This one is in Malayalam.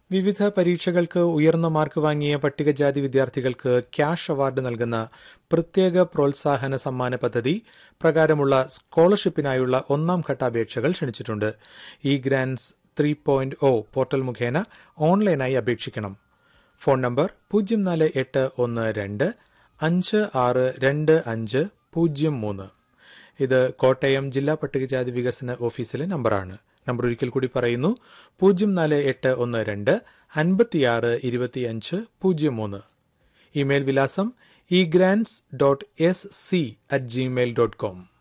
വിവിധ പരീക്ഷകൾക്ക് ഉയർന്ന മാർക്ക് വാങ്ങിയ പട്ടികജാതി വിദ്യാർത്ഥികൾക്ക് ക്യാഷ് അവാർഡ് നൽകുന്ന പ്രത്യേക പ്രോത്സാഹന സമ്മാന പദ്ധതി പ്രകാരമുള്ള സ്കോളർഷിപ്പിനായുള്ള ഒന്നാം ഘട്ട അപേക്ഷകൾ ക്ഷണിച്ചിട്ടുണ്ട് e grants three point O portal മുഖേന ഓൺലൈനായി അപേക്ഷിക്കണം ഫോൺ നമ്പർ പൂജ്യം നാല് എട്ട് ഒന്ന് രണ്ട് അഞ്ച് ആറ് രണ്ട് അഞ്ച് പൂജ്യം മൂന്ന് ഇത് കോട്ടയം ജില്ലാ പട്ടികജാതി വികസന ഓഫീസിലെ നമ്പറാണ് നമ്പർ ഒരിക്കൽ കൂടി പറയുന്നു പൂജ്യം നാല് എട്ട് ഒന്ന് രണ്ട് അൻപത്തിയാറ് ഇരുപത്തിയഞ്ച് പൂജ്യം മൂന്ന് ഇമെയിൽ വിലാസം e grants dot S C at Gmail dot com